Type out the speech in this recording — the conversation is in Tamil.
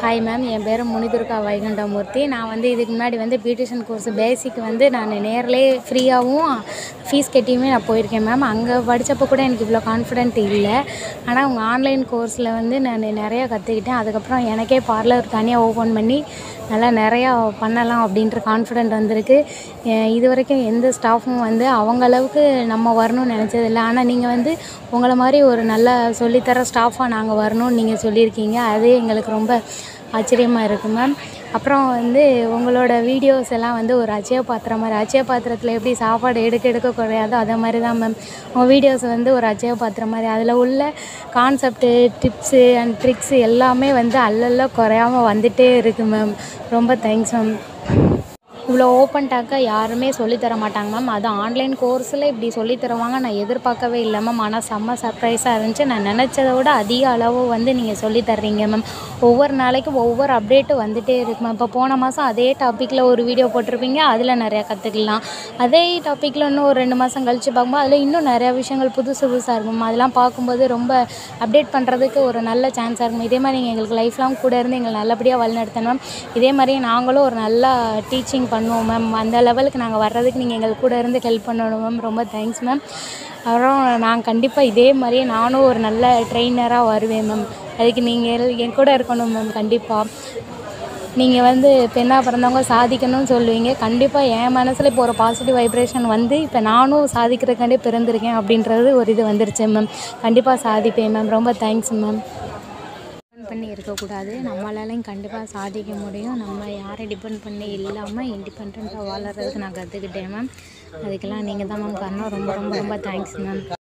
ஹாய் மேம் என் பேர் முனிதுர்கா வைகுண்டமூர்த்தி நான் வந்து இதுக்கு முன்னாடி வந்து பியூட்டிஷியன் கோர்ஸ் பேசிக் வந்து நான் நேர்லேயே ஃப்ரீயாகவும் ஃபீஸ் கட்டியுமே நான் போயிருக்கேன் மேம் அங்கே படித்தப்போ கூட எனக்கு இவ்வளோ கான்ஃபிடென்ட் இல்லை ஆனால் உங்கள் ஆன்லைன் கோர்ஸில் வந்து நான் நிறையா கற்றுக்கிட்டேன் அதுக்கப்புறம் எனக்கே பார்லர் தனியாக ஓப்பன் பண்ணி நல்லா நிறையா பண்ணலாம் அப்படின்ற கான்ஃபிடென்ட் வந்திருக்கு எ- இது வரைக்கும் எந்த ஸ்டாஃபும் வந்து அவங்க அளவுக்கு நம்ம வரணும்னு நினச்சதில்ல ஆனால் நீங்கள் வந்து உங்களை மாதிரி ஒரு நல்ல சொல்லித்தர ஸ்டாஃபாக நாங்கள் வரணும்னு நீங்கள் சொல்லியிருக்கீங்க அது எங்களுக்கு ரொம்ப ஆச்சரியமாக இருக்குது மேம் அப்புறம் வந்து உங்களோட வீடியோஸ் எல்லாம் வந்து ஒரு அச்சய பாத்திரம் மாதிரி அச்சய பாத்திரத்தில் எப்படி சாப்பாடு எடுக்க எடுக்க குறையாதோ அதே மாதிரி தான் மேம் உங்கள் வீடியோஸ் வந்து ஒரு அச்சய பாத்திரம் மாதிரி அதில் உள்ள கான்செப்ட்டு டிப்ஸு அண்ட் ட்ரிக்ஸு எல்லாமே வந்து அல்லல்ல குறையாம வந்துட்டே இருக்குது மேம் ரொம்ப தேங்க்ஸ் மேம் இவ்வளோ ஓப்பன் டாக்காக யாருமே சொல்லித் தர மாட்டாங்க மேம் அது ஆன்லைன் கோர்ஸில் இப்படி சொல்லித் தருவாங்க நான் எதிர்பார்க்கவே இல்லை மேம் ஆனால் செம்ம சர்ப்ரைஸாக இருந்துச்சு நான் நினச்சதை விட அதிக அளவு வந்து நீங்கள் சொல்லித் தர்றீங்க மேம் ஒவ்வொரு நாளைக்கும் ஒவ்வொரு அப்டேட்டு வந்துகிட்டே இருக்கு மேம் இப்போ போன மாதம் அதே டாப்பிக்கில் ஒரு வீடியோ போட்டிருப்பீங்க அதில் நிறையா கற்றுக்கலாம் அதே டாப்பிக்கில் இன்னும் ஒரு ரெண்டு மாதம் கழித்து பார்க்கும்போது அதில் இன்னும் நிறையா விஷயங்கள் புதுசு புதுசாக இருக்கும் மேம் அதெல்லாம் பார்க்கும்போது ரொம்ப அப்டேட் பண்ணுறதுக்கு ஒரு நல்ல சான்ஸாக இருக்கும் இதே மாதிரி நீங்கள் எங்களுக்கு லைஃப் லாங் கூட இருந்து எங்களை நல்லபடியாக வழிநடத்தணும் மேம் இதே மாதிரியே நாங்களும் ஒரு நல்லா டீச்சிங் பண்ணுவோம் மேம் அந்த லெவலுக்கு நாங்கள் வர்றதுக்கு நீங்கள் எங்கள் கூட இருந்து ஹெல்ப் பண்ணணும் மேம் ரொம்ப தேங்க்ஸ் மேம் அப்புறம் நான் கண்டிப்பாக இதே மாதிரியே நானும் ஒரு நல்ல ட்ரெயினராக வருவேன் மேம் அதுக்கு நீங்கள் என் கூட இருக்கணும் மேம் கண்டிப்பாக நீங்கள் வந்து பெண்ணாக பிறந்தவங்க சாதிக்கணும்னு சொல்லுவீங்க கண்டிப்பாக என் மனசில் இப்போ ஒரு பாசிட்டிவ் வைப்ரேஷன் வந்து இப்போ நானும் சாதிக்கிறதுக்காண்டே பிறந்திருக்கேன் அப்படின்றது ஒரு இது வந்துருச்சு மேம் கண்டிப்பாக சாதிப்பேன் மேம் ரொம்ப தேங்க்ஸ் மேம் டிபெண்ட் பண்ணி இருக்கக்கூடாது நம்மளாலையும் கண்டிப்பாக சாதிக்க முடியும் நம்ம யாரை டிபெண்ட் பண்ணி இல்லாமல் இண்டிபெண்ட்டாக வாழறதுக்கு நான் கற்றுக்கிட்டேன் மேம் அதுக்கெல்லாம் நீங்கள் தான் மேம் காரணம் ரொம்ப ரொம்ப ரொம்ப தேங்க்ஸ் மேம்